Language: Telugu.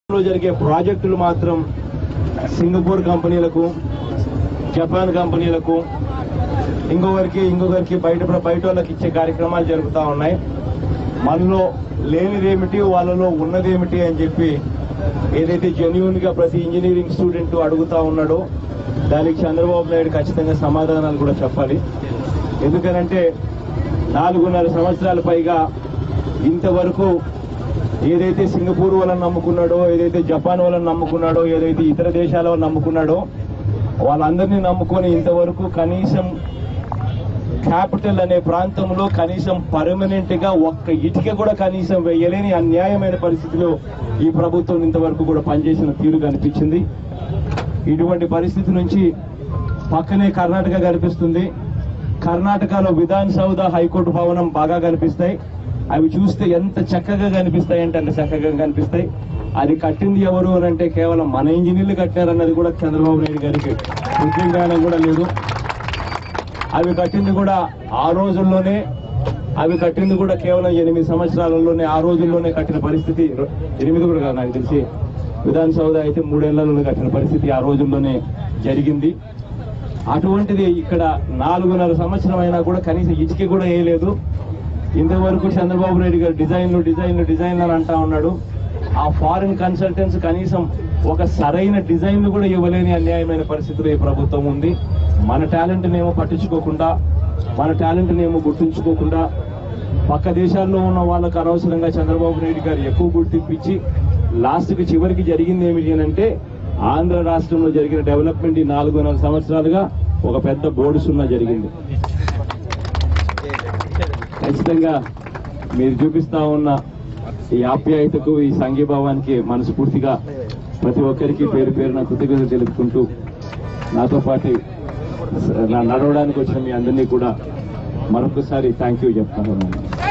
లో జరిగే ప్రాజెక్టులు మాత్రం సింగపూర్ కంపెనీలకు జపాన్ కంపెనీలకు ఇంకొకరికి ఇంకొకరికి బయట బయట వాళ్ళకి ఇచ్చే కార్యక్రమాలు జరుగుతూ ఉన్నాయి మనలో లేనిదేమిటి వాళ్ళలో ఉన్నదేమిటి అని చెప్పి ఏదైతే జెన్యున్ గా ప్రతి ఇంజనీరింగ్ స్టూడెంట్ అడుగుతా ఉన్నాడో దానికి చంద్రబాబు నాయుడు ఖచ్చితంగా సమాధానాలు కూడా చెప్పాలి ఎందుకనంటే నాలుగున్నర సంవత్సరాల పైగా ఇంతవరకు ఏదైతే సింగపూర్ వాళ్ళని నమ్ముకున్నాడో ఏదైతే జపాన్ వాళ్ళని నమ్ముకున్నాడో ఏదైతే ఇతర దేశాల వాళ్ళని నమ్ముకున్నాడో వాళ్ళందరినీ నమ్ముకొని ఇంతవరకు కనీసం క్యాపిటల్ అనే ప్రాంతంలో కనీసం పర్మనెంట్ గా ఒక్క ఇటుక కూడా కనీసం వేయలేని అన్యాయమైన పరిస్థితిలో ఈ ప్రభుత్వం ఇంతవరకు కూడా పనిచేసిన తీరు కనిపించింది ఇటువంటి పరిస్థితి నుంచి పక్కనే కర్ణాటక కనిపిస్తుంది కర్ణాటకలో విధాన్ సౌధ హైకోర్టు భవనం బాగా కనిపిస్తాయి అవి చూస్తే ఎంత చక్కగా కనిపిస్తాయి అంటే అంత చక్కగా కనిపిస్తాయి అది కట్టింది ఎవరు అని అంటే కేవలం మన ఇంజనీర్లు కట్టారన్నది కూడా చంద్రబాబు నాయుడు గారికి బుద్ధి జ్ఞానం కూడా లేదు అవి కట్టింది కూడా ఆ రోజుల్లోనే అవి కట్టింది కూడా కేవలం ఎనిమిది సంవత్సరాలలోనే ఆ రోజుల్లోనే కట్టిన పరిస్థితి ఎనిమిది కూడా కాదు నాకు తెలిసి విధాన్ సౌధ అయితే మూడేళ్లలోనే కట్టిన పరిస్థితి ఆ రోజుల్లోనే జరిగింది అటువంటిది ఇక్కడ నాలుగున్నర సంవత్సరం అయినా కూడా కనీసం ఇటుక కూడా వేయలేదు ఇంతవరకు చంద్రబాబు నాయుడు గారు డిజైన్లు డిజైన్లు డిజైన్లు అని అంటా ఉన్నాడు ఆ ఫారిన్ కన్సల్టెంట్స్ కనీసం ఒక సరైన డిజైన్ కూడా ఇవ్వలేని అన్యాయమైన పరిస్థితిలో ఈ ప్రభుత్వం ఉంది మన టాలెంట్ నేమో పట్టించుకోకుండా మన టాలెంట్ నేమో గుర్తుంచుకోకుండా పక్క దేశాల్లో ఉన్న వాళ్ళకు అనవసరంగా చంద్రబాబు నాయుడు గారు ఎక్కువ గుర్తింపు ఇచ్చి లాస్ట్ కి చివరికి జరిగింది ఏమిటి అని అంటే ఆంధ్ర రాష్ట్రంలో జరిగిన డెవలప్మెంట్ ఈ నాలుగున్నర సంవత్సరాలుగా ఒక పెద్ద బోర్డు సున్నా జరిగింది ఖచ్చితంగా మీరు చూపిస్తా ఉన్న ఈ ఆప్యాయతకు ఈ సంఘీభావానికి మనస్ఫూర్తిగా ప్రతి ఒక్కరికి పేరు పేరున కృతజ్ఞత తెలుపుకుంటూ నాతో పాటు నా నడవడానికి వచ్చిన మీ అందరినీ కూడా మరొకసారి థ్యాంక్ యూ చెప్తాను